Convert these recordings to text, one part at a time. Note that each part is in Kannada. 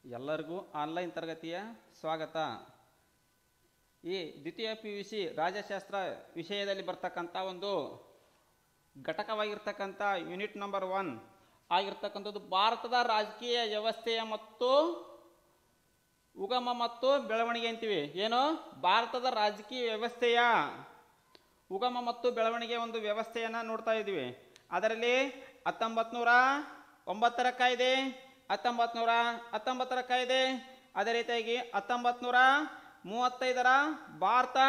ಎಲ್ಲರಿಗೂ ಆನ್ಲೈನ್ ತರಗತಿಯ ಸ್ವಾಗತ ಈ ದ್ವಿತೀಯ ಪಿ ಯು ಸಿ ರಾಜ್ಯಶಾಸ್ತ್ರ ವಿಷಯದಲ್ಲಿ ಬರ್ತಕ್ಕಂಥ ಒಂದು ಘಟಕವಾಗಿರ್ತಕ್ಕಂಥ ಯೂನಿಟ್ ನಂಬರ್ ಒನ್ ಆಗಿರ್ತಕ್ಕಂಥದ್ದು ಭಾರತದ ರಾಜಕೀಯ ವ್ಯವಸ್ಥೆಯ ಮತ್ತು ಉಗಮ ಮತ್ತು ಬೆಳವಣಿಗೆ ಅಂತೀವಿ ಏನು ಭಾರತದ ರಾಜಕೀಯ ವ್ಯವಸ್ಥೆಯ ಉಗಮ ಮತ್ತು ಬೆಳವಣಿಗೆ ಒಂದು ವ್ಯವಸ್ಥೆಯನ್ನು ನೋಡ್ತಾ ಇದ್ದೀವಿ ಅದರಲ್ಲಿ ಹತ್ತೊಂಬತ್ತು ನೂರ ಒಂಬತ್ತರ ಕಾಯ್ದೆ ಹತ್ತೊಂಬತ್ತು ನೂರ ಹತ್ತೊಂಬತ್ತರ ಕಾಯ್ದೆ ಅದೇ ರೀತಿಯಾಗಿ ಹತ್ತೊಂಬತ್ತು ನೂರ ಮೂವತ್ತೈದರ ಭಾರತ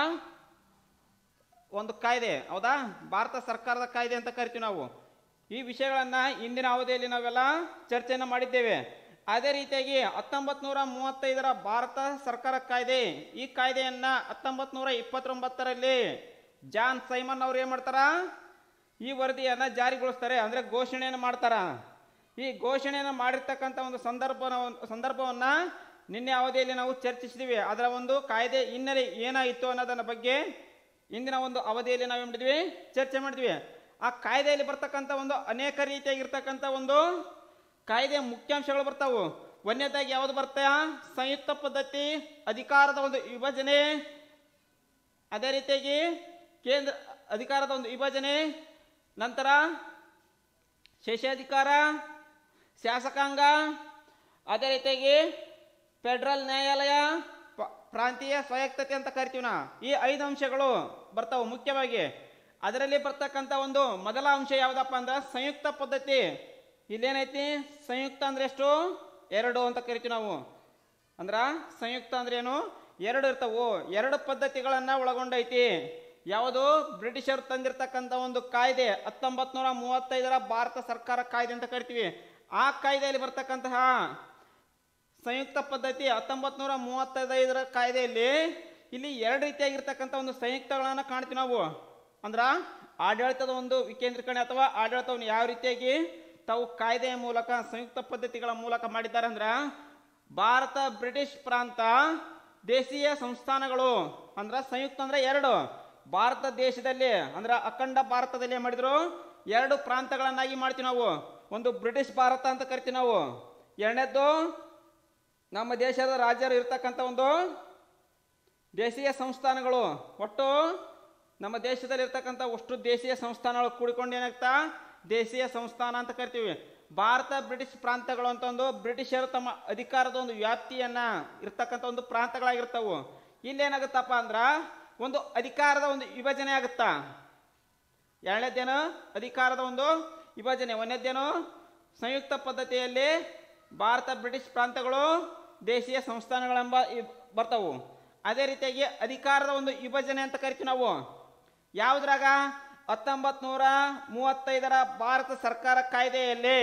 ಒಂದು ಕಾಯ್ದೆ ಹೌದಾ ಭಾರತ ಸರ್ಕಾರದ ಕಾಯ್ದೆ ಅಂತ ಕರಿತೀವಿ ನಾವು ಈ ವಿಷಯಗಳನ್ನು ಇಂದಿನ ಅವಧಿಯಲ್ಲಿ ನಾವೆಲ್ಲ ಚರ್ಚೆಯನ್ನು ಮಾಡಿದ್ದೇವೆ ಅದೇ ರೀತಿಯಾಗಿ ಹತ್ತೊಂಬತ್ತು ನೂರ ಮೂವತ್ತೈದರ ಭಾರತ ಸರ್ಕಾರ ಕಾಯ್ದೆ ಈ ಕಾಯ್ದೆಯನ್ನ ಹತ್ತೊಂಬತ್ತು ನೂರ ಇಪ್ಪತ್ತೊಂಬತ್ತರಲ್ಲಿ ಜಾನ್ ಸೈಮನ್ ಅವ್ರು ಏನು ಮಾಡ್ತಾರ ಈ ವರದಿಯನ್ನ ಜಾರಿಗೊಳಿಸ್ತಾರೆ ಅಂದ್ರೆ ಘೋಷಣೆಯನ್ನು ಮಾಡ್ತಾರ ಈ ಘೋಷಣೆಯನ್ನು ಮಾಡಿರ್ತಕ್ಕಂಥ ಒಂದು ಸಂದರ್ಭ ಸಂದರ್ಭವನ್ನ ನಿನ್ನೆ ಅವಧಿಯಲ್ಲಿ ನಾವು ಚರ್ಚಿಸಿದ್ವಿ ಅದರ ಒಂದು ಕಾಯ್ದೆ ಹಿನ್ನೆಲೆ ಏನಾಯಿತು ಅನ್ನೋದನ್ನ ಬಗ್ಗೆ ಇಂದಿನ ಒಂದು ಅವಧಿಯಲ್ಲಿ ನಾವು ಏನ್ ಮಾಡಿದ್ವಿ ಚರ್ಚೆ ಮಾಡಿದ್ವಿ ಆ ಕಾಯ್ದೆಯಲ್ಲಿ ಬರ್ತಕ್ಕಂಥ ಒಂದು ಅನೇಕ ರೀತಿಯಾಗಿರ್ತಕ್ಕಂಥ ಒಂದು ಕಾಯ್ದೆಯ ಮುಖ್ಯಾಂಶಗಳು ಬರ್ತಾವು ಒಂದನೇದಾಗಿ ಯಾವುದು ಬರ್ತಾ ಸಂಯುಕ್ತ ಪದ್ಧತಿ ಅಧಿಕಾರದ ಒಂದು ವಿಭಜನೆ ಅದೇ ರೀತಿಯಾಗಿ ಕೇಂದ್ರ ಅಧಿಕಾರದ ಒಂದು ವಿಭಜನೆ ನಂತರ ಶೇಷಾಧಿಕಾರ ಶಾಸಕಾಂಗ ಅದೇ ರೀತಿಯಾಗಿ ಫೆಡರಲ್ ನ್ಯಾಯಾಲಯ ಪ- ಪ್ರಾಂತೀಯ ಸ್ವಾಯತ್ತತೆ ಅಂತ ಕರಿತೀವಿ ನಾ ಈ ಐದು ಅಂಶಗಳು ಬರ್ತಾವೆ ಮುಖ್ಯವಾಗಿ ಅದರಲ್ಲಿ ಬರ್ತಕ್ಕಂಥ ಒಂದು ಮೊದಲ ಅಂಶ ಯಾವುದಪ್ಪ ಅಂದ್ರೆ ಸಂಯುಕ್ತ ಪದ್ಧತಿ ಇಲ್ಲೇನೈತಿ ಸಂಯುಕ್ತ ಅಂದ್ರೆ ಎಷ್ಟು ಎರಡು ಅಂತ ಕರಿತೀವಿ ನಾವು ಅಂದ್ರ ಸಂಯುಕ್ತ ಅಂದ್ರೆ ಏನು ಎರಡು ಇರ್ತಾವು ಎರಡು ಪದ್ಧತಿಗಳನ್ನ ಒಳಗೊಂಡೈತಿ ಯಾವುದು ಬ್ರಿಟಿಷರು ತಂದಿರತಕ್ಕಂಥ ಒಂದು ಕಾಯ್ದೆ ಹತ್ತೊಂಬತ್ ನೂರ ಮೂವತ್ತೈದರ ಭಾರತ ಸರ್ಕಾರ ಕಾಯ್ದೆ ಅಂತ ಕರಿತೀವಿ ಆ ಕಾಯ್ದೆಯಲ್ಲಿ ಬರ್ತಕ್ಕಂತಹ ಸಂಯುಕ್ತ ಪದ್ಧತಿ ಹತ್ತೊಂಬತ್ ನೂರ ಮೂವತ್ತೈದರ ಕಾಯ್ದೆಯಲ್ಲಿ ಇಲ್ಲಿ ಎರಡು ರೀತಿಯಾಗಿರ್ತಕ್ಕಂಥ ಒಂದು ಸಂಯುಕ್ತಗಳನ್ನ ಕಾಣ್ತೀವಿ ನಾವು ಅಂದ್ರ ಆಡಳಿತದ ಒಂದು ವಿಕೇಂದ್ರೀಕರಣ ಅಥವಾ ಆಡಳಿತವನ್ನು ಯಾವ ರೀತಿಯಾಗಿ ತಾವು ಕಾಯ್ದೆಯ ಮೂಲಕ ಸಂಯುಕ್ತ ಪದ್ಧತಿಗಳ ಮೂಲಕ ಮಾಡಿದ್ದಾರೆ ಅಂದ್ರ ಭಾರತ ಬ್ರಿಟಿಷ್ ಪ್ರಾಂತ ದೇಶೀಯ ಸಂಸ್ಥಾನಗಳು ಅಂದ್ರ ಸಂಯುಕ್ತ ಅಂದ್ರೆ ಎರಡು ಭಾರತ ದೇಶದಲ್ಲಿ ಅಂದ್ರ ಅಖಂಡ ಭಾರತದಲ್ಲಿ ಏನ್ ಮಾಡಿದ್ರು ಎರಡು ಪ್ರಾಂತಗಳನ್ನಾಗಿ ಮಾಡ್ತೀವಿ ನಾವು ಒಂದು ಬ್ರಿಟಿಷ್ ಭಾರತ ಅಂತ ಕರಿತೀವಿ ನಾವು ಎರಡನೇದ್ದು ನಮ್ಮ ದೇಶದ ರಾಜ್ಯರು ಇರ್ತಕ್ಕಂಥ ಒಂದು ದೇಶೀಯ ಸಂಸ್ಥಾನಗಳು ಒಟ್ಟು ನಮ್ಮ ದೇಶದಲ್ಲಿ ಇರ್ತಕ್ಕಂಥ ಅಷ್ಟು ದೇಶೀಯ ಸಂಸ್ಥಾನಗಳು ಕೂಡಿಕೊಂಡು ಏನಾಗ್ತಾ ದೇಶೀಯ ಸಂಸ್ಥಾನ ಅಂತ ಕರಿತೀವಿ ಭಾರತ ಬ್ರಿಟಿಷ್ ಪ್ರಾಂತಗಳು ಅಂತ ಒಂದು ಬ್ರಿಟಿಷರು ತಮ್ಮ ಅಧಿಕಾರದ ಒಂದು ವ್ಯಾಪ್ತಿಯನ್ನ ಇರ್ತಕ್ಕಂಥ ಒಂದು ಪ್ರಾಂತಗಳಾಗಿರ್ತಾವು ಇಲ್ಲಿ ಏನಾಗುತ್ತಪ್ಪ ಅಂದ್ರ ಒಂದು ಅಧಿಕಾರದ ಒಂದು ವಿಭಜನೆ ಆಗುತ್ತಾ ಎರಡನೇದೇನು ಅಧಿಕಾರದ ಒಂದು ವಿಭಜನೆ ಒಂದನೇದೇನು ಸಂಯುಕ್ತ ಪದ್ಧತಿಯಲ್ಲಿ ಭಾರತ ಬ್ರಿಟಿಷ್ ಪ್ರಾಂತಗಳು ದೇಶೀಯ ಸಂಸ್ಥಾನಗಳೆಂಬ ಇ- ಬರ್ತಾವು ಅದೇ ರೀತಿಯಾಗಿ ಅಧಿಕಾರದ ಒಂದು ವಿಭಜನೆ ಅಂತ ಕರಿತೀವಿ ನಾವು ಯಾವುದ್ರಾಗ ಹತ್ತೊಂಬತ್ ನೂರ ಮೂವತ್ತೈದರ ಭಾರತ ಸರ್ಕಾರ ಕಾಯ್ದೆಯಲ್ಲಿ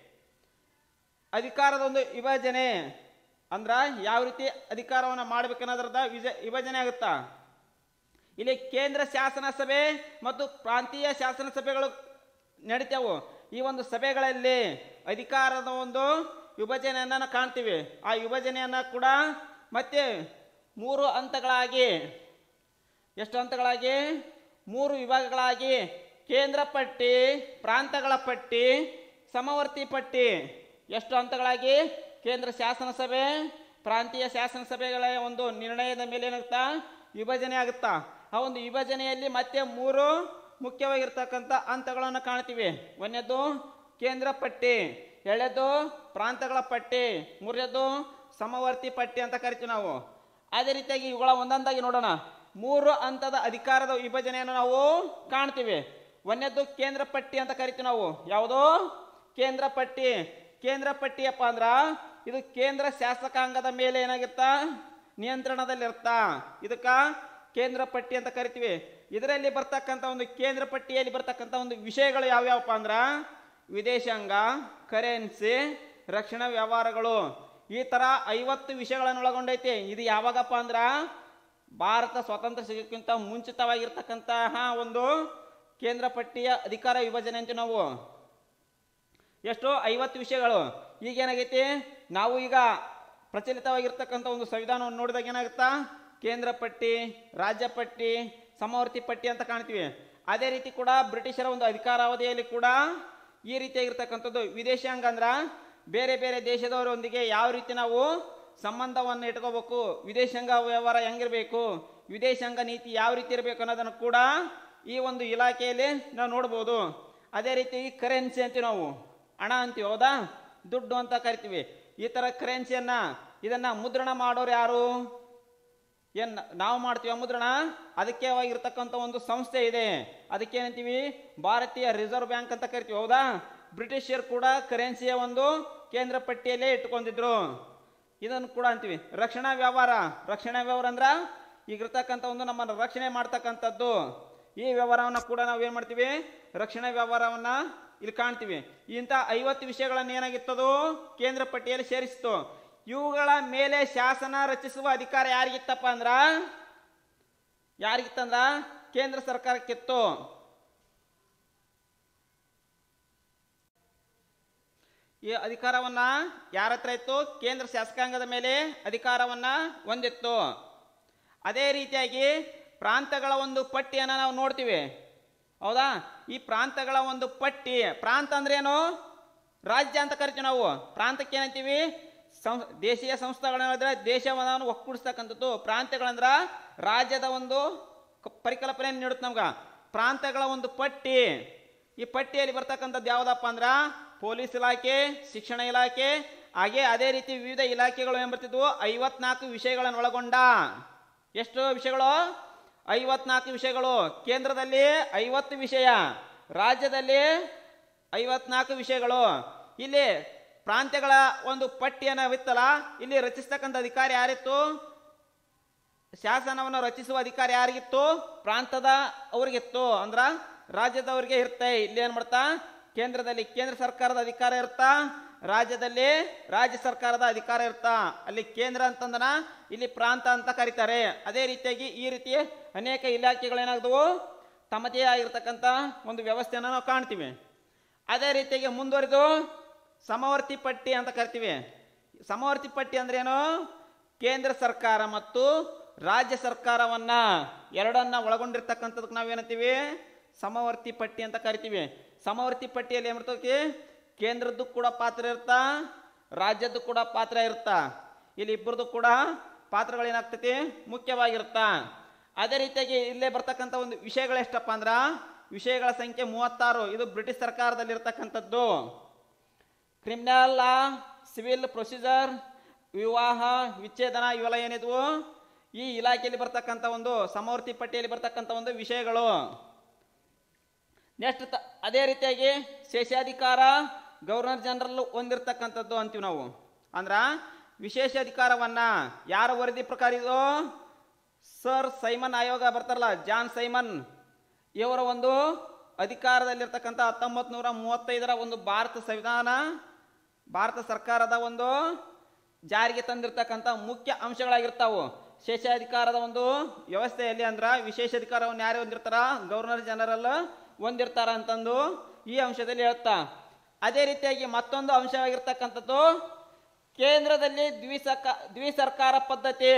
ಅಧಿಕಾರದ ಒಂದು ವಿಭಜನೆ ಅಂದ್ರ ಯಾವ ರೀತಿ ಅಧಿಕಾರವನ್ನು ಮಾಡ್ಬೇಕನ್ನೋದ್ರದ ವಿಜ- ವಿಭಜನೆ ಆಗುತ್ತಾ ಇಲ್ಲಿ ಕೇಂದ್ರ ಶಾಸನ ಸಭೆ ಮತ್ತು ಪ್ರಾಂತೀಯ ಶಾಸನ ಸಭೆಗಳು ನಡೀತಾವು ಈ ಒಂದು ಸಭೆಗಳಲ್ಲಿ ಅಧಿಕಾರದ ಒಂದು ವಿಭಜನೆಯನ್ನ ನಾವು ಕಾಣ್ತೀವಿ ಆ ವಿಭಜನೆಯನ್ನ ಕೂಡ ಮತ್ತೆ ಮೂರು ಹಂತಗಳಾಗಿ ಎಷ್ಟು ಹಂತಗಳಾಗಿ ಮೂರು ವಿಭಾಗಗಳಾಗಿ ಕೇಂದ್ರ ಪಟ್ಟಿ ಪ್ರಾಂತಗಳ ಪಟ್ಟಿ ಸಮವರ್ತಿ ಪಟ್ಟಿ ಎಷ್ಟು ಹಂತಗಳಾಗಿ ಕೇಂದ್ರ ಶಾಸನ ಸಭೆ ಪ್ರಾಂತೀಯ ಶಾಸನ ಸಭೆಗಳ ಒಂದು ನಿರ್ಣಯದ ಮೇಲೆ ಏನಾಗುತ್ತಾ ವಿಭಜನೆ ಆಗುತ್ತಾ ಆ ಒಂದು ವಿಭಜನೆಯಲ್ಲಿ ಮತ್ತೆ ಮೂರು ಮುಖ್ಯವಾಗಿರ್ತಕ್ಕಂಥ ಹಂತಗಳನ್ನು ಕಾಣ್ತೀವಿ ಒಂದನೇದು ಕೇಂದ್ರ ಪಟ್ಟಿ ಎರಡನೇದು ಪ್ರಾಂತಗಳ ಪಟ್ಟಿ ಮೂರನೇದು ಸಮವರ್ತಿ ಪಟ್ಟಿ ಅಂತ ಕರಿತೀವಿ ನಾವು ಅದೇ ರೀತಿಯಾಗಿ ಇವುಗಳ ಒಂದೊಂದಾಗಿ ನೋಡೋಣ ಮೂರು ಹಂತದ ಅಧಿಕಾರದ ವಿಭಜನೆಯನ್ನು ನಾವು ಕಾಣ್ತೀವಿ ಒಂದನೇದು ಕೇಂದ್ರ ಪಟ್ಟಿ ಅಂತ ಕರಿತೀವಿ ನಾವು ಯಾವುದು ಕೇಂದ್ರ ಪಟ್ಟಿ ಕೇಂದ್ರ ಪಟ್ಟಿಯಪ್ಪ ಅಂದ್ರ ಇದು ಕೇಂದ್ರ ಶಾಸಕಾಂಗದ ಮೇಲೆ ಏನಾಗಿರ್ತಾ ನಿಯಂತ್ರಣದಲ್ಲಿರ್ತಾ ಇದಕ್ಕ ಕೇಂದ್ರ ಪಟ್ಟಿ ಅಂತ ಕರಿತೀವಿ ಇದರಲ್ಲಿ ಬರ್ತಕ್ಕಂಥ ಒಂದು ಕೇಂದ್ರ ಪಟ್ಟಿಯಲ್ಲಿ ಬರ್ತಕ್ಕಂಥ ಒಂದು ವಿಷಯಗಳು ಯಾವ್ಯಾವಪ್ಪ ಅಂದ್ರ ವಿದೇಶಾಂಗ ಕರೆನ್ಸಿ ರಕ್ಷಣಾ ವ್ಯವಹಾರಗಳು ಈ ತರ ಐವತ್ತು ವಿಷಯಗಳನ್ನು ಒಳಗೊಂಡೈತಿ ಇದು ಯಾವಾಗಪ್ಪ ಅಂದ್ರ ಭಾರತ ಸ್ವಾತಂತ್ರ್ಯ ಸಿಗೋಕ್ಕಿಂತ ಮುಂಚಿತವಾಗಿರ್ತಕ್ಕಂತಹ ಒಂದು ಕೇಂದ್ರ ಪಟ್ಟಿಯ ಅಧಿಕಾರ ವಿಭಜನೆ ಅಂತ ನಾವು ಎಷ್ಟು ಐವತ್ತು ವಿಷಯಗಳು ಈಗ ಏನಾಗೈತಿ ನಾವು ಈಗ ಪ್ರಚಲಿತವಾಗಿರ್ತಕ್ಕಂಥ ಒಂದು ಸಂವಿಧಾನವನ್ನು ನೋಡಿದಾಗ ಏನಾಗುತ್ತಾ ಕೇಂದ್ರ ಪಟ್ಟಿ ರಾಜ್ಯ ಪಟ್ಟಿ ಸಮವರ್ತಿ ಪಟ್ಟಿ ಅಂತ ಕಾಣ್ತೀವಿ ಅದೇ ರೀತಿ ಕೂಡ ಬ್ರಿಟಿಷರ ಒಂದು ಅಧಿಕಾರಾವಧಿಯಲ್ಲಿ ಕೂಡ ಈ ರೀತಿಯಾಗಿರ್ತಕ್ಕಂಥದ್ದು ವಿದೇಶಾಂಗ ಅಂದ್ರ ಬೇರೆ ಬೇರೆ ದೇಶದವರೊಂದಿಗೆ ಯಾವ ರೀತಿ ನಾವು ಸಂಬಂಧವನ್ನು ಇಟ್ಕೋಬೇಕು ವಿದೇಶಾಂಗ ವ್ಯವಹಾರ ಹೆಂಗಿರಬೇಕು ವಿದೇಶಾಂಗ ನೀತಿ ಯಾವ ರೀತಿ ಇರಬೇಕು ಅನ್ನೋದನ್ನು ಕೂಡ ಈ ಒಂದು ಇಲಾಖೆಯಲ್ಲಿ ನಾವು ನೋಡ್ಬೋದು ಅದೇ ರೀತಿ ಕರೆನ್ಸಿ ಅಂತೀವಿ ನಾವು ಹಣ ಅಂತೀವಿ ಹೌದಾ ದುಡ್ಡು ಅಂತ ಕರಿತೀವಿ ಈ ಥರ ಕರೆನ್ಸಿಯನ್ನ ಇದನ್ನ ಮುದ್ರಣ ಮಾಡೋರು ಯಾರು ಏನ್ ನಾವು ಮಾಡ್ತೀವಿ ಮುದ್ರಣ ಅದಕ್ಕೆ ಆಗಿರ್ತಕ್ಕಂಥ ಒಂದು ಸಂಸ್ಥೆ ಇದೆ ಅದಕ್ಕೆ ಏನಂತೀವಿ ಭಾರತೀಯ ರಿಸರ್ವ್ ಬ್ಯಾಂಕ್ ಅಂತ ಕರಿತೀವಿ ಹೌದಾ ಬ್ರಿಟಿಷರು ಕೂಡ ಕರೆನ್ಸಿಯ ಒಂದು ಕೇಂದ್ರ ಪಟ್ಟಿಯಲ್ಲೇ ಇಟ್ಕೊಂಡಿದ್ರು ಇದನ್ನು ಕೂಡ ಅಂತೀವಿ ರಕ್ಷಣಾ ವ್ಯವಹಾರ ರಕ್ಷಣಾ ವ್ಯವಹಾರ ಅಂದ್ರ ಈಗಿರ್ತಕ್ಕಂಥ ಒಂದು ನಮ್ಮನ್ನು ರಕ್ಷಣೆ ಮಾಡ್ತಕ್ಕಂಥದ್ದು ಈ ವ್ಯವಹಾರವನ್ನ ಕೂಡ ನಾವು ಏನ್ ಮಾಡ್ತೀವಿ ರಕ್ಷಣಾ ವ್ಯವಹಾರವನ್ನ ಇಲ್ಲಿ ಕಾಣ್ತೀವಿ ಇಂಥ ಐವತ್ತು ವಿಷಯಗಳನ್ನ ಏನಾಗಿತ್ತದು ಕೇಂದ್ರ ಪಟ್ಟಿಯಲ್ಲಿ ಸೇರಿಸಿತು ಇವುಗಳ ಮೇಲೆ ಶಾಸನ ರಚಿಸುವ ಅಧಿಕಾರ ಯಾರಿಗಿತ್ತಪ್ಪ ಅಂದ್ರ ಯಾರಿಗಿತ್ತಂದ್ರ ಕೇಂದ್ರ ಸರ್ಕಾರಕ್ಕಿತ್ತು ಈ ಅಧಿಕಾರವನ್ನ ಯಾರ ಹತ್ರ ಇತ್ತು ಕೇಂದ್ರ ಶಾಸಕಾಂಗದ ಮೇಲೆ ಅಧಿಕಾರವನ್ನ ಹೊಂದಿತ್ತು ಅದೇ ರೀತಿಯಾಗಿ ಪ್ರಾಂತಗಳ ಒಂದು ಪಟ್ಟಿಯನ್ನು ನಾವು ನೋಡ್ತೀವಿ ಹೌದಾ ಈ ಪ್ರಾಂತಗಳ ಒಂದು ಪಟ್ಟಿ ಪ್ರಾಂತ ಅಂದ್ರೆ ಏನು ರಾಜ್ಯ ಅಂತ ಕರಿತೀವಿ ನಾವು ಪ್ರಾಂತಕ್ಕೆ ಏನಂತೀವಿ ಸಂ ದೇಶೀಯ ಸಂಸ್ಥೆಗಳನ್ನ ದೇಶವನ್ನು ಒಕ್ಕೂಡಿಸ್ತಕ್ಕಂಥದ್ದು ಪ್ರಾಂತ್ಯಗಳಂದ್ರ ರಾಜ್ಯದ ಒಂದು ಕ- ಪರಿಕಲ್ಪನೆಯನ್ನು ನೀಡುತ್ತೆ ನಮ್ಗ ಪ್ರಾಂತಗಳ ಒಂದು ಪಟ್ಟಿ ಈ ಪಟ್ಟಿಯಲ್ಲಿ ಬರ್ತಕ್ಕಂಥದ್ದು ಯಾವುದಪ್ಪ ಅಂದ್ರ ಪೊಲೀಸ್ ಇಲಾಖೆ ಶಿಕ್ಷಣ ಇಲಾಖೆ ಹಾಗೆ ಅದೇ ರೀತಿ ವಿವಿಧ ಇಲಾಖೆಗಳು ಏನ್ ಬರ್ತಿದ್ವು ಐವತ್ನಾಲ್ಕು ವಿಷಯಗಳನ್ನು ಒಳಗೊಂಡ ಎಷ್ಟು ವಿಷಯಗಳು ಐವತ್ನಾಲ್ಕು ವಿಷಯಗಳು ಕೇಂದ್ರದಲ್ಲಿ ಐವತ್ತು ವಿಷಯ ರಾಜ್ಯದಲ್ಲಿ ಐವತ್ನಾಲ್ಕು ವಿಷಯಗಳು ಇಲ್ಲಿ ಪ್ರಾಂತ್ಯಗಳ ಒಂದು ಪಟ್ಟಿಯನ್ನು ವಿತ್ತಲ್ಲ ಇಲ್ಲಿ ರಚಿಸ್ತಕ್ಕಂಥ ಅಧಿಕಾರಿ ಯಾರಿತ್ತು ಶಾಸನವನ್ನು ರಚಿಸುವ ಅಧಿಕಾರ ಯಾರಿಗಿತ್ತು ಪ್ರಾಂತದ ಅವ್ರಿಗಿತ್ತು ಅಂದ್ರ ರಾಜ್ಯದವ್ರಿಗೆ ಇರುತ್ತೆ ಇಲ್ಲಿ ಏನ್ ಮಾಡ್ತಾ ಕೇಂದ್ರದಲ್ಲಿ ಕೇಂದ್ರ ಸರ್ಕಾರದ ಅಧಿಕಾರ ಇರುತ್ತಾ ರಾಜ್ಯದಲ್ಲಿ ರಾಜ್ಯ ಸರ್ಕಾರದ ಅಧಿಕಾರ ಇರುತ್ತಾ ಅಲ್ಲಿ ಕೇಂದ್ರ ಅಂತಂದನ ಇಲ್ಲಿ ಪ್ರಾಂತ ಅಂತ ಕರೀತಾರೆ ಅದೇ ರೀತಿಯಾಗಿ ಈ ರೀತಿ ಅನೇಕ ಇಲಾಖೆಗಳೇನಾಗ್ದವು ತಮ್ಮದೇ ಆಗಿರ್ತಕ್ಕಂಥ ಒಂದು ವ್ಯವಸ್ಥೆಯನ್ನು ನಾವು ಕಾಣ್ತೀವಿ ಅದೇ ರೀತಿಯಾಗಿ ಮುಂದುವರಿದು ಸಮವರ್ತಿ ಪಟ್ಟಿ ಅಂತ ಕರಿತೀವಿ ಸಮವರ್ತಿ ಪಟ್ಟಿ ಅಂದ್ರೆ ಏನು ಕೇಂದ್ರ ಸರ್ಕಾರ ಮತ್ತು ರಾಜ್ಯ ಸರ್ಕಾರವನ್ನ ಎರಡನ್ನ ಒಳಗೊಂಡಿರ್ತಕ್ಕಂಥದಕ್ಕೆ ನಾವೇನಂತೀವಿ ಸಮವರ್ತಿ ಪಟ್ಟಿ ಅಂತ ಕರಿತೀವಿ ಸಮವರ್ತಿ ಪಟ್ಟಿಯಲ್ಲಿ ಏನಿರ್ತದೆ ಕೇಂದ್ರದ್ದು ಕೂಡ ಪಾತ್ರ ಇರುತ್ತಾ ರಾಜ್ಯದ್ದು ಕೂಡ ಪಾತ್ರ ಇರುತ್ತಾ ಇಲ್ಲಿ ಇಬ್ಬರದು ಕೂಡ ಪಾತ್ರಗಳೇನಾಗ್ತೈತಿ ಮುಖ್ಯವಾಗಿರುತ್ತಾ ಅದೇ ರೀತಿಯಾಗಿ ಇಲ್ಲೇ ಬರ್ತಕ್ಕಂಥ ಒಂದು ವಿಷಯಗಳು ಎಷ್ಟಪ್ಪ ಅಂದ್ರ ವಿಷಯಗಳ ಸಂಖ್ಯೆ ಮೂವತ್ತಾರು ಇದು ಬ್ರಿಟಿಷ್ ಸರ್ಕಾರದಲ್ಲಿರ್ತಕ್ಕಂಥದ್ದು ಕ್ರಿಮಿನಲ್ ಲಾ ಸಿವಿಲ್ ಪ್ರೊಸೀಜರ್ ವಿವಾಹ ವಿಚ್ಛೇದನ ಇವೆಲ್ಲ ಏನಿದ್ವು ಈ ಇಲಾಖೆಯಲ್ಲಿ ಬರ್ತಕ್ಕಂಥ ಒಂದು ಸಮವರ್ತಿ ಪಟ್ಟಿಯಲ್ಲಿ ಬರ್ತಕ್ಕಂಥ ಒಂದು ವಿಷಯಗಳು ನೆಕ್ಸ್ಟ್ ಅದೇ ರೀತಿಯಾಗಿ ಶೇಷಾಧಿಕಾರ ಗವರ್ನರ್ ಜನರಲ್ ಹೊಂದಿರತಕ್ಕಂಥದ್ದು ಅಂತೀವಿ ನಾವು ಅಂದ್ರ ವಿಶೇಷ ಅಧಿಕಾರವನ್ನ ಯಾರ ವರದಿ ಪ್ರಕಾರ ಇದು ಸರ್ ಸೈಮನ್ ಆಯೋಗ ಬರ್ತಾರಲ್ಲ ಜಾನ್ ಸೈಮನ್ ಇವರ ಒಂದು ಅಧಿಕಾರದಲ್ಲಿರ್ತಕ್ಕಂಥ ಹತ್ತೊಂಬತ್ತು ನೂರ ಮೂವತ್ತೈದರ ಒಂದು ಭಾರತ ಸಂವಿಧಾನ ಭಾರತ ಸರ್ಕಾರದ ಒಂದು ಜಾರಿಗೆ ತಂದಿರತಕ್ಕಂಥ ಮುಖ್ಯ ಅಂಶಗಳಾಗಿರ್ತಾವು ಶೇಷಾಧಿಕಾರದ ಒಂದು ವ್ಯವಸ್ಥೆಯಲ್ಲಿ ಅಂದ್ರ ವಿಶೇಷ ಅಧಿಕಾರವನ್ನು ಯಾರು ಹೊಂದಿರ್ತಾರ ಗವರ್ನರ್ ಜನರಲ್ ಹೊಂದಿರ್ತಾರ ಅಂತಂದು ಈ ಅಂಶದಲ್ಲಿ ಹೇಳ್ತಾ ಅದೇ ರೀತಿಯಾಗಿ ಮತ್ತೊಂದು ಅಂಶವಾಗಿರ್ತಕ್ಕಂಥದ್ದು ಕೇಂದ್ರದಲ್ಲಿ ದ್ವಿಸರ್ಕ ದ್ವಿಸರ್ಕಾರ ಪದ್ಧತಿ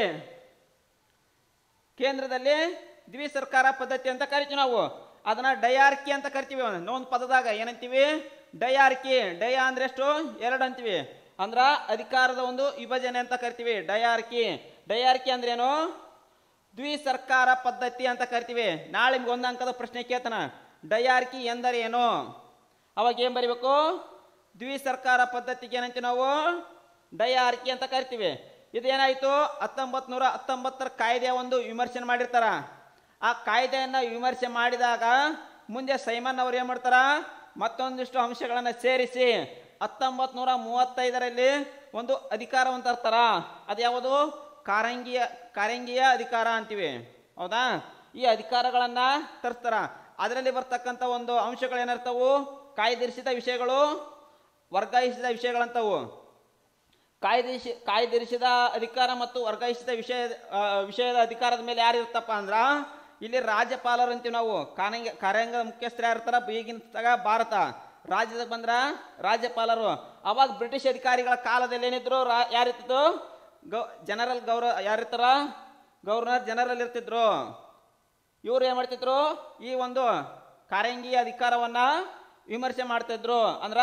ಕೇಂದ್ರದಲ್ಲಿ ದ್ವಿ ಸರ್ಕಾರ ಪದ್ಧತಿ ಅಂತ ಕರಿತೀವಿ ನಾವು ಅದನ್ನ ಡಯಾರ್ಕಿ ಅಂತ ಕರಿತೀವಿ ಒಂದು ಪದದಾಗ ಏನಂತೀವಿ ಡಯಾರ್ಕಿ ಡಯ ಅಂದ್ರೆ ಎಷ್ಟು ಎರಡು ಅಂತೀವಿ ಅಂದ್ರ ಅಧಿಕಾರದ ಒಂದು ವಿಭಜನೆ ಅಂತ ಕರಿತೀವಿ ಡಯಾರ್ಕಿ ಡಯಾರ್ಕಿ ಅಂದ್ರೆ ಏನು ದ್ವಿ ಸರ್ಕಾರ ಪದ್ಧತಿ ಅಂತ ಕರಿತೀವಿ ನಾಳೆ ನಿಮ್ಗೆ ಒಂದು ಅಂಕದ ಪ್ರಶ್ನೆ ಕೇಳ್ತಾನ ಡಯಾರ್ಕಿ ಎಂದರೆ ಏನು ಅವಾಗ ಏನ್ ಬರಿಬೇಕು ದ್ವಿ ಸರ್ಕಾರ ಪದ್ಧತಿಗೆ ಏನಂತೀವಿ ನಾವು ಡಯಾರ್ಕಿ ಅಂತ ಕರಿತೀವಿ ಇದೇನಾಯ್ತು ಹತ್ತೊಂಬತ್ ನೂರ ಹತ್ತೊಂಬತ್ತರ ಕಾಯ್ದೆಯ ಒಂದು ವಿಮರ್ಶೆ ಮಾಡಿರ್ತಾರ ಆ ಕಾಯ್ದೆಯನ್ನ ವಿಮರ್ಶೆ ಮಾಡಿದಾಗ ಮುಂದೆ ಸೈಮನ್ ಅವ್ರು ಏನ್ ಮಾಡ್ತಾರ ಮತ್ತೊಂದಿಷ್ಟು ಅಂಶಗಳನ್ನ ಸೇರಿಸಿ ಹತ್ತೊಂಬತ್ ನೂರ ಮೂವತ್ತೈದರಲ್ಲಿ ಒಂದು ಅಧಿಕಾರವನ್ನು ತರ್ತಾರ ಅದು ಯಾವುದು ಕಾರಂಗಿಯ ಕಾರಂಗಿಯ ಅಧಿಕಾರ ಅಂತೀವಿ ಹೌದಾ ಈ ಅಧಿಕಾರಗಳನ್ನ ತರ್ತಾರ ಅದರಲ್ಲಿ ಬರ್ತಕ್ಕಂಥ ಒಂದು ಅಂಶಗಳೇನಿರ್ತವು ಕಾಯ್ದಿರಿಸಿದ ವಿಷಯಗಳು ವರ್ಗಾಯಿಸಿದ ವಿಷಯಗಳಂತವು ಕಾಯ್ದಿರಿಸಿ ಕಾಯ್ದಿರಿಸಿದ ಅಧಿಕಾರ ಮತ್ತು ವರ್ಗಾಯಿಸಿದ ವಿಷಯ ಆ, ವಿಷಯದ ಅಧಿಕಾರದ ಮೇಲೆ ಯಾರು ಇರ್ತಪ್ಪ ಅಂದ್ರ ಇಲ್ಲಿ ರಾಜ್ಯಪಾಲರು ಅಂತೀವಿ ನಾವು ಕಾರ್ಯಾಂಗ ಕಾರ್ಯಾಂಗದ ಮುಖ್ಯಸ್ಥರು ಯಾರು ಇರ್ತಾರ ಈಗಿನ ತಗ ಭಾರತ ರಾಜ್ಯದಾಗ ಬಂದ್ರ ರಾಜ್ಯಪಾಲರು ಅವಾಗ ಬ್ರಿಟಿಷ್ ಅಧಿಕಾರಿಗಳ ಕಾಲದಲ್ಲಿ ಏನಿದ್ರು ರಾ ಯಾರಿತ್ತು ಗೌ ಜನರಲ್ ಗೌರ ಯಾರಿರ್ತಾರ ಗವರ್ನರ್ ಜನರಲ್ ಇರ್ತಿದ್ರು ಇವ್ರು ಏನ್ ಮಾಡ್ತಿದ್ರು ಈ ಒಂದು ಕಾರಂಗಿ ಅಧಿಕಾರವನ್ನ ವಿಮರ್ಶೆ ಮಾಡ್ತಿದ್ರು ಅಂದ್ರ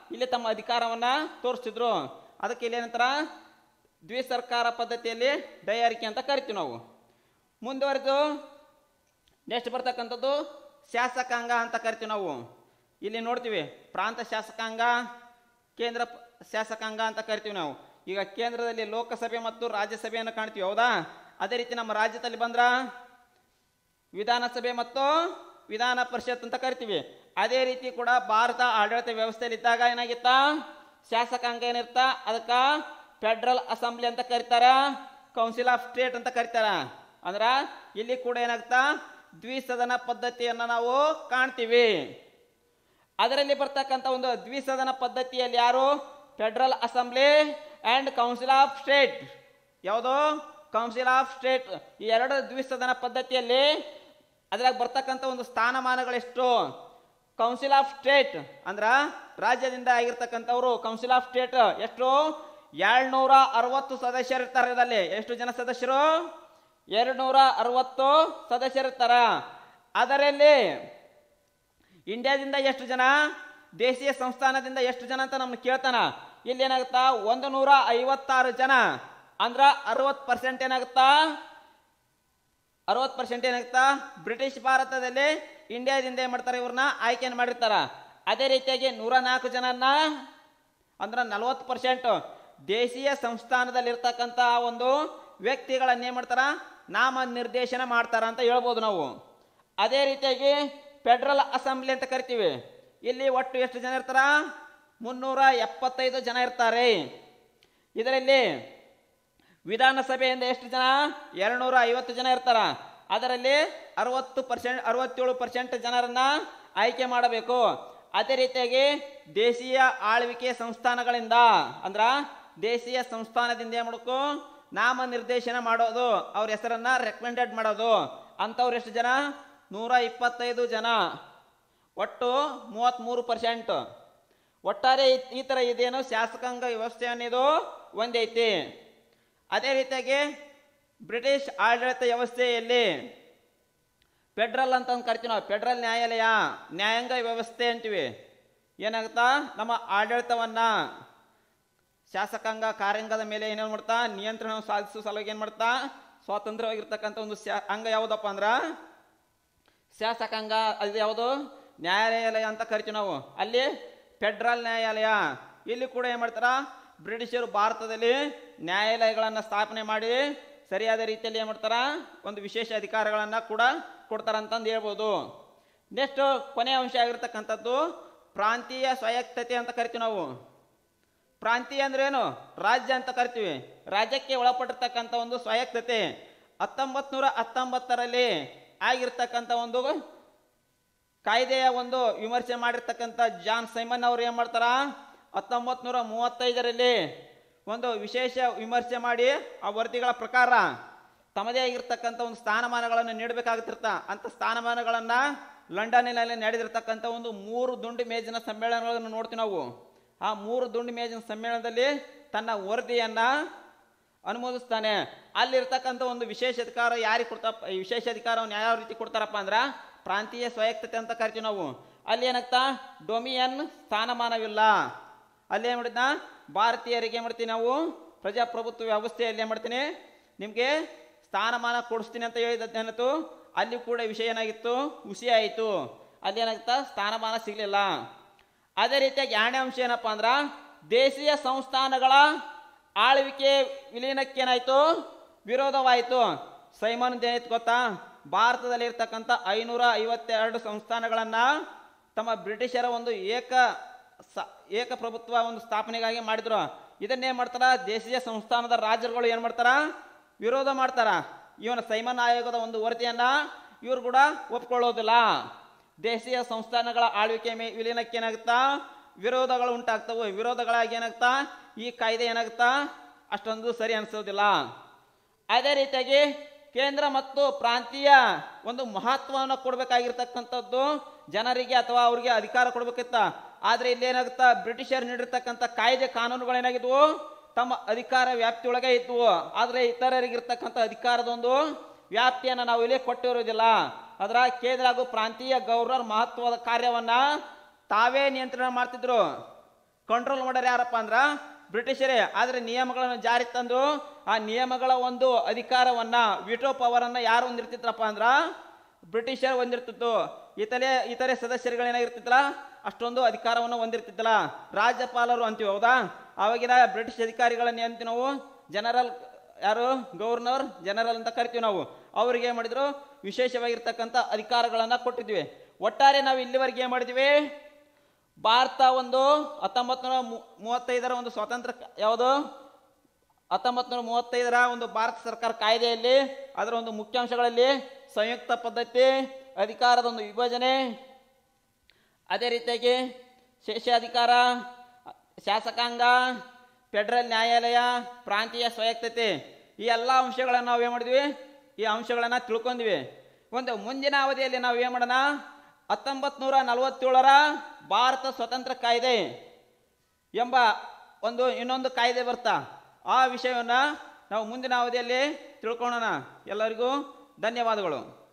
ಇಲ್ಲಿ ತಮ್ಮ ಅಧಿಕಾರವನ್ನ ತೋರಿಸ್ತಿದ್ರು ಅದಕ್ಕೆ ಇಲ್ಲಿ ಏನಂತಾರ ದ್ವಿಸರ್ಕಾರ ಪದ್ಧತಿಯಲ್ಲಿ ದಯಾರಿಕೆ ಅಂತ ಕರಿತೀವಿ ನಾವು ಮುಂದುವರೆದು ನೆಕ್ಸ್ಟ್ ಬರ್ತಕ್ಕಂಥದ್ದು ಶಾಸಕಾಂಗ ಅಂತ ಕರಿತೀವಿ ನಾವು ಇಲ್ಲಿ ನೋಡ್ತೀವಿ ಪ್ರಾಂತ ಶಾಸಕಾಂಗ ಕೇಂದ್ರ ಪ- ಶಾಸಕಾಂಗ ಅಂತ ಕರಿತೀವಿ ನಾವು ಈಗ ಕೇಂದ್ರದಲ್ಲಿ ಲೋಕಸಭೆ ಮತ್ತು ರಾಜ್ಯಸಭೆಯನ್ನು ಕಾಣ್ತೀವಿ ಹೌದಾ ಅದೇ ರೀತಿ ನಮ್ಮ ರಾಜ್ಯದಲ್ಲಿ ಬಂದ್ರ ವಿಧಾನಸಭೆ ಮತ್ತು ವಿಧಾನ ಪರಿಷತ್ ಅಂತ ಕರಿತೀವಿ ಅದೇ ರೀತಿ ಕೂಡ ಭಾರತ ಆಡಳಿತ ವ್ಯವಸ್ಥೆಯಲ್ಲಿ ಇದ್ದಾಗ ಏನಾಗಿತ್ತ ಶಾಸಕಾಂಗ ಏನಿರ್ತ ಅದಕ್ಕ ಫೆಡರಲ್ ಅಸೆಂಬ್ಲಿ ಅಂತ ಕರೀತಾರ ಕೌನ್ಸಿಲ್ ಆಫ್ ಸ್ಟೇಟ್ ಅಂತ ಕರೀತಾರ ಅಂದ್ರ ಇಲ್ಲಿ ಕೂಡ ಏನಾಗ್ತಾ ದ್ವಿಸದನ ಪದ್ಧತಿಯನ್ನ ನಾವು ಕಾಣ್ತೀವಿ ಅದರಲ್ಲಿ ಬರ್ತಕ್ಕಂಥ ಒಂದು ದ್ವಿಸದನ ಪದ್ಧತಿಯಲ್ಲಿ ಯಾರು federal assembly and council of state ಯಾವುದು ಕೌನ್ಸಿಲ್ ಆಫ್ ಸ್ಟೇಟ್ ಈ ಎರಡು ದ್ವಿಸದನ ಪದ್ಧತಿಯಲ್ಲಿ ಅದ್ರಾಗ ಬರ್ತಕ್ಕಂಥ ಒಂದು ಸ್ಥಾನಮಾನಗಳೆಷ್ಟು ಕೌನ್ಸಿಲ್ ಆಫ್ ಸ್ಟೇಟ್ ಅಂದ್ರ ರಾಜ್ಯದಿಂದ ಆಗಿರ್ತಕ್ಕಂಥವ್ರು ಕೌನ್ಸಿಲ್ ಆಫ್ ಸ್ಟೇಟ್ ಎಷ್ಟು ಏಳ್ನೂರ ಅರವತ್ತು ಸದಸ್ಯರು ಇರ್ತಾರೆ ಇದರಲ್ಲಿ ಎಷ್ಟು ಜನ ಸದಸ್ಯರು ಎರಡ್ನೂರ ಅರವತ್ತು ಸದಸ್ಯರಿರ್ತಾರ ಅದರಲ್ಲಿ ಇಂಡಿಯಾದಿಂದ ಎಷ್ಟು ಜನ ದೇಶೀಯ ಸಂಸ್ಥಾನದಿಂದ ಎಷ್ಟು ಜನ ಅಂತ ನಮ್ಗೆ ಕೇಳ್ತಾನ ಇಲ್ಲಿ ಏನಾಗುತ್ತಾ ಒಂದು ನೂರ ಐವತ್ತಾರು ಜನ ಅಂದ್ರ ಅರವತ್ ಪರ್ಸೆಂಟ್ ಏನಾಗುತ್ತಾ ಅರವತ್ ಪರ್ಸೆಂಟ್ ಏನಾಗುತ್ತಾ ಬ್ರಿಟಿಷ್ ಭಾರತದಲ್ಲಿ ಇಂಡಿಯಾದಿಂದ ಏನ್ ಮಾಡ್ತಾರೆ ಇವ್ರನ್ನ ಆಯ್ಕೆಯನ್ನು ಮಾಡಿರ್ತಾರ ಅದೇ ರೀತಿಯಾಗಿ ನೂರ ನಾಲ್ಕು ಜನನ್ನ ಅಂದ್ರ ನಲವತ್ತು ಪರ್ಸೆಂಟ್ ದೇಶೀಯ ಸಂಸ್ಥಾನದಲ್ಲಿ ಇರ್ತಕ್ಕಂಥ ಒಂದು ವ್ಯಕ್ತಿಗಳನ್ನ ಏನ್ ಮಾಡ್ತಾರ ನಾಮ ನಿರ್ದೇಶನ ಮಾಡ್ತಾರ ಅಂತ ಹೇಳ್ಬೋದು ನಾವು ಅದೇ ರೀತಿಯಾಗಿ ಫೆಡರಲ್ ಅಸೆಂಬ್ಲಿ ಅಂತ ಕರಿತೀವಿ ಇಲ್ಲಿ ಒಟ್ಟು ಎಷ್ಟು ಜನ ಇರ್ತಾರ ಮುನ್ನೂರ ಎಪ್ಪತ್ತೈದು ಜನ ಇರ್ತಾರೆ ಇದರಲ್ಲಿ ವಿಧಾನಸಭೆಯಿಂದ ಎಷ್ಟು ಜನ ಎರಡ್ನೂರ ಐವತ್ತು ಜನ ಇರ್ತಾರ ಅದರಲ್ಲಿ ಅರವತ್ತು ಪರ್ಸೆಂಟ್ ಅರವತ್ತೇಳು ಪರ್ಸೆಂಟ್ ಜನರನ್ನ ಆಯ್ಕೆ ಮಾಡಬೇಕು ಅದೇ ರೀತಿಯಾಗಿ ದೇಶೀಯ ಆಳ್ವಿಕೆ ಸಂಸ್ಥಾನಗಳಿಂದ ಅಂದ್ರ ದೇಶೀಯ ಸಂಸ್ಥಾನದಿಂದ ಏನ್ ಮಾಡಬೇಕು ನಾಮ ನಿರ್ದೇಶನ ಮಾಡೋದು ಅವ್ರ ಹೆಸರನ್ನ ರೆಕಮೆಂಡೆಡ್ ಮಾಡೋದು ಅಂಥವ್ರು ಎಷ್ಟು ಜನ ನೂರ ಇಪ್ಪತ್ತೈದು ಜನ ಒಟ್ಟು ಮೂವತ್ತ್ಮೂರು ಪರ್ಸೆಂಟ್ ಒಟ್ಟಾರೆ ಈ- ಈ ಥರ ಇದೇನು ಶಾಸಕಾಂಗ ವ್ಯವಸ್ಥೆ ಅನ್ನೋದು ಒಂದೈತಿ ಅದೇ ರೀತಿಯಾಗಿ ಬ್ರಿಟಿಷ್ ಆಡಳಿತ ವ್ಯವಸ್ಥೆಯಲ್ಲಿ ಫೆಡ್ರಲ್ ಅಂತ ಒಂದ್ ಕರಿತೀವಿ ನಾವು ಫೆಡ್ರಲ್ ನ್ಯಾಯಾಲಯ ನ್ಯಾಯಾಂಗ ವ್ಯವಸ್ಥೆ ಅಂತೀವಿ ಏನಾಗುತ್ತಾ ನಮ್ಮ ಆಡಳಿತವನ್ನ ಶಾಸಕಾಂಗ ಕಾರ್ಯಾಂಗದ ಮೇಲೆ ಏನೇನು ಮಾಡ್ತಾ ನಿಯಂತ್ರಣ ಸಾಧಿಸುವ ಸಲುವಾಗಿ ಏನು ಮಾಡ್ತಾ ಸ್ವಾತಂತ್ರ್ಯವಾಗಿರ್ತಕ್ಕಂಥ ಒಂದು ಶಾ ಅಂಗ ಯಾವುದಪ್ಪ ಅಂದ್ರ ಶಾಸಕಾಂಗ ಅದು ಯಾವುದು ನ್ಯಾಯಾಲಯ ಅಂತ ಕರಿತೀವಿ ನಾವು ಅಲ್ಲಿ ಫೆಡ್ರಲ್ ನ್ಯಾಯಾಲಯ ಇಲ್ಲಿ ಕೂಡ ಏನು ಮಾಡ್ತಾರ ಬ್ರಿಟಿಷರು ಭಾರತದಲ್ಲಿ ನ್ಯಾಯಾಲಯಗಳನ್ನು ಸ್ಥಾಪನೆ ಮಾಡಿ ಸರಿಯಾದ ರೀತಿಯಲ್ಲಿ ಏನು ಮಾಡ್ತಾರ ಒಂದು ವಿಶೇಷ ಅಧಿಕಾರಗಳನ್ನ ಕೂಡ ಕೊಡ್ತಾರ ಅಂತಂದು ಹೇಳ್ಬೋದು ನೆಕ್ಸ್ಟ್ ಕೊನೆಯ ಅಂಶ ಆಗಿರ್ತಕ್ಕಂಥದ್ದು ಪ್ರಾಂತೀಯ ಸ್ವಾಯತ್ತತೆ ಅಂತ ಕರಿತೀವಿ ನಾವು ಪ್ರಾಂತೀಯ ಅಂದ್ರೆ ಏನು ರಾಜ್ಯ ಅಂತ ಕರಿತೀವಿ ರಾಜ್ಯಕ್ಕೆ ಒಳಪಟ್ಟಿರ್ತಕ್ಕಂಥ ಒಂದು ಸ್ವಾಯತ್ತತೆ ಹತ್ತೊಂಬತ್ ನೂರ ಹತ್ತೊಂಬತ್ತರಲ್ಲಿ ಆಗಿರ್ತಕ್ಕಂಥ ಒಂದು ಕಾಯ್ದೆಯ ಒಂದು ವಿಮರ್ಶೆ ಮಾಡಿರ್ತಕ್ಕಂಥ ಜಾನ್ ಸೈಮನ್ ಅವರು ಏನ್ ಮಾಡ್ತಾರ ಹತ್ತೊಂಬತ್ ನೂರ ಮೂವತ್ತೈದರಲ್ಲಿ ಒಂದು ವಿಶೇಷ ವಿಮರ್ಶೆ ಮಾಡಿ ಆ ವರದಿಗಳ ಪ್ರಕಾರ ತಮ್ಮದೇ ಆಗಿರ್ತಕ್ಕಂಥ ಒಂದು ಸ್ಥಾನಮಾನಗಳನ್ನು ನೀಡಬೇಕಾಗುತ್ತಿರ್ತ ಅಂತ ಸ್ಥಾನಮಾನಗಳನ್ನ ಲಂಡನ್ನಲ್ಲಿ ನಡೆದಿರ್ತಕ್ಕಂಥ ಒಂದು ಮೂರು ದುಂಡು ಮೇಜಿನ ಸಮ್ಮೇಳನಗಳನ್ನು ನೋಡ್ತೀವಿ ನಾವು ಆ ಮೂರು ದುಂಡು ಮೇಜಿನ ಸಮ್ಮೇಳನದಲ್ಲಿ ತನ್ನ ವರದಿಯನ್ನ ಅನುಮೋದಿಸ್ತಾನೆ ಅಲ್ಲಿರ್ತಕ್ಕಂಥ ಒಂದು ವಿಶೇಷ ಅಧಿಕಾರ ಯಾರಿಗೆ ಕೊಡ್ತಾ ಈ ವಿಶೇಷ ಅಧಿಕಾರವನ್ನು ಯಾವ ರೀತಿ ಕೊಡ್ತಾರಪ್ಪ ಅಂದ್ರ ಪ್ರಾಂತೀಯ ಸ್ವಾಯತ್ತತೆ ಅಂತ ಕರಿತೀವಿ ನಾವು ಅಲ್ಲಿ ಏನಾಗ್ತಾ ಡೊಮಿಯನ್ ಸ್ಥಾನಮಾನವಿಲ್ಲ ಅಲ್ಲಿ ಏನ್ ಮಾಡಿದ್ನ ಭಾರತೀಯರಿಗೆ ಏನ್ ಮಾಡ್ತೀವಿ ನಾವು ಪ್ರಜಾಪ್ರಭುತ್ವ ವ್ಯವಸ್ಥೆಯಲ್ಲಿ ಏನ್ ಮಾಡ್ತೀನಿ ನಿಮ್ಗೆ ಸ್ಥಾನಮಾನ ಕೊಡಿಸ್ತೀನಿ ಅಂತ ಹೇಳಿದ್ದೇನಿತ್ತು ಅಲ್ಲಿ ಕೂಡ ವಿಷಯ ಏನಾಗಿತ್ತು ಹುಸಿ ಆಯಿತು ಅಲ್ಲಿ ಏನಾಗುತ್ತಾ ಸ್ಥಾನಮಾನ ಸಿಗ್ಲಿಲ್ಲ ಅದೇ ರೀತಿಯಾಗಿ ಎರಡನೇ ಅಂಶ ಏನಪ್ಪ ಅಂದ್ರ ದೇಶೀಯ ಸಂಸ್ಥಾನಗಳ ಆಳ್ವಿಕೆ ವಿಲೀನಕ್ಕೆ ಏನಾಯ್ತು ವಿರೋಧವಾಯಿತು ಸೈಮನ್ ಏನಾಯ್ತು ಗೊತ್ತಾ ಭಾರತದಲ್ಲಿ ಇರ್ತಕ್ಕಂಥ ಐನೂರ ಐವತ್ತೆರಡು ಸಂಸ್ಥಾನಗಳನ್ನ ತಮ್ಮ ಬ್ರಿಟಿಷರ ಒಂದು ಏಕ ಸ ಏಕಪ್ರಭುತ್ವ ಒಂದು ಸ್ಥಾಪನೆಗಾಗಿ ಮಾಡಿದ್ರು ಇದನ್ನೇನ್ ಮಾಡ್ತಾರ ದೇಶೀಯ ಸಂಸ್ಥಾನದ ರಾಜರುಗಳು ಏನ್ ಮಾಡ್ತಾರ ವಿರೋಧ ಮಾಡ್ತಾರ ಇವನ ಸೈಮನ್ ಆಯೋಗದ ಒಂದು ವರದಿಯನ್ನ ಇವ್ರು ಕೂಡ ಒಪ್ಕೊಳ್ಳೋದಿಲ್ಲ ದೇಶೀಯ ಸಂಸ್ಥಾನಗಳ ಆಳ್ವಿಕೆ ಮೇ ವಿಲೀನಕ್ಕೆ ಏನಾಗುತ್ತಾ ವಿರೋಧಗಳು ಉಂಟಾಗ್ತವೆ ವಿರೋಧಗಳಾಗಿ ಏನಾಗ್ತಾ ಈ ಕಾಯ್ದೆ ಏನಾಗುತ್ತಾ ಅಷ್ಟೊಂದು ಸರಿ ಅನಿಸೋದಿಲ್ಲ ಅದೇ ರೀತಿಯಾಗಿ ಕೇಂದ್ರ ಮತ್ತು ಪ್ರಾಂತೀಯ ಒಂದು ಮಹತ್ವವನ್ನು ಕೊಡಬೇಕಾಗಿರ್ತಕ್ಕಂಥದ್ದು ಜನರಿಗೆ ಅಥವಾ ಅವ್ರಿಗೆ ಅಧಿಕಾರ ಕೊಡ್ಬೇಕಿತ್ತ ಆದ್ರೆ ಇಲ್ಲಿ ಏನಾಗುತ್ತಾ ಬ್ರಿಟಿಷರು ನೀಡಿರ್ತಕ್ಕಂಥ ಕಾಯ್ದೆ ಕಾನೂನುಗಳೇನಾಗಿದ್ವು ತಮ್ಮ ಅಧಿಕಾರ ವ್ಯಾಪ್ತಿಯೊಳಗೆ ಇದ್ವು ಆದ್ರೆ ಇತರರಿಗಿರ್ತಕ್ಕಂಥ ಅಧಿಕಾರದ ಒಂದು ವ್ಯಾಪ್ತಿಯನ್ನು ನಾವು ಇಲ್ಲಿ ಕೊಟ್ಟಿರುವುದಿಲ್ಲ ಅದರ ಕೇಂದ್ರ ಹಾಗೂ ಪ್ರಾಂತೀಯ ಗವರ್ನರ್ ಮಹತ್ವದ ಕಾರ್ಯವನ್ನ ತಾವೇ ನಿಯಂತ್ರಣ ಮಾಡ್ತಿದ್ರು ಕಂಟ್ರೋಲ್ ಮಾಡೋರು ಯಾರಪ್ಪ ಅಂದ್ರ ಬ್ರಿಟಿಷರೇ ಆದ್ರೆ ನಿಯಮಗಳನ್ನು ಜಾರಿ ತಂದು ಆ ನಿಯಮಗಳ ಒಂದು ಅಧಿಕಾರವನ್ನ ವಿಟೋ ಪವರ್ ಅನ್ನ ಯಾರು ಹೊಂದಿರ್ತಿದ್ರಪ್ಪ ಅಂದ್ರ ಬ್ರಿಟಿಷರ್ ಹೊಂದಿರ್ತಿತ್ತು ಇತರೆ ಇತರೆ ಸದಸ್ಯರುಗಳೇನಾಗಿರ್ತಿತ್ತಲ್ಲ ಅಷ್ಟೊಂದು ಅಧಿಕಾರವನ್ನು ಹೊಂದಿರ್ತಿತ್ತಲ್ಲ ರಾಜ್ಯಪಾಲರು ಅಂತೀವಿ ಹೌದಾ ಆವಾಗಿನ ಬ್ರಿಟಿಷ್ ಅಧಿಕಾರಿಗಳನ್ನ ಏನಂತೀವಿ ನಾವು ಜನರಲ್ ಯಾರು ಗವರ್ನರ್ ಜನರಲ್ ಅಂತ ಕರಿತೀವಿ ನಾವು ಅವ್ರಿಗೆ ಏನ್ ಮಾಡಿದ್ರು ವಿಶೇಷವಾಗಿರ್ತಕ್ಕಂಥ ಅಧಿಕಾರಗಳನ್ನ ಕೊಟ್ಟಿದ್ವಿ ಒಟ್ಟಾರೆ ನಾವು ಇಲ್ಲಿವರೆಗೆ ಏನ್ ಮಾಡಿದ್ವಿ ಭಾರತ ಒಂದು ಹತ್ತೊಂಬತ್ತು ನೂರ ಮೂವತ್ತೈದರ ಒಂದು ಸ್ವಾತಂತ್ರ್ಯ ಕ- ಯಾವುದು ಹತ್ತೊಂಬತ್ತು ನೂರ ಮೂವತ್ತೈದರ ಒಂದು ಭಾರತ ಸರ್ಕಾರ ಕಾಯ್ದೆಯಲ್ಲಿ ಅದರ ಒಂದು ಮುಖ್ಯಾಂಶಗಳಲ್ಲಿ ಸಂಯುಕ್ತ ಪದ್ಧತಿ ಅಧಿಕಾರದ ಒಂದು ವಿಭಜನೆ ಅದೇ ರೀತಿಯಾಗಿ ಶೇಷಾಧಿಕಾರ ಶಾಸಕಾಂಗ ಫೆಡರಲ್ ನ್ಯಾಯಾಲಯ ಪ್ರಾಂತೀಯ ಸ್ವಾಯತ್ತತೆ ಈ ಎಲ್ಲ ಅಂಶಗಳನ್ನು ನಾವು ಏನು ಮಾಡಿದ್ವಿ ಈ ಅಂಶಗಳನ್ನು ತಿಳ್ಕೊಂಡ್ವಿ ಒಂದು ಮುಂದಿನ ಅವಧಿಯಲ್ಲಿ ನಾವು ಏನು ಮಾಡೋಣ ಹತ್ತೊಂಬತ್ತು ನೂರ ನಲವತ್ತೇಳರ ಭಾರತ ಸ್ವತಂತ್ರ ಕಾಯ್ದೆ ಎಂಬ ಒಂದು ಇನ್ನೊಂದು ಕಾಯ್ದೆ ಬರ್ತಾ ಆ ವಿಷಯವನ್ನು ನಾವು ಮುಂದಿನ ಅವಧಿಯಲ್ಲಿ ತಿಳ್ಕೊಳ್ಳೋಣ ಎಲ್ಲರಿಗೂ ಧನ್ಯವಾದಗಳು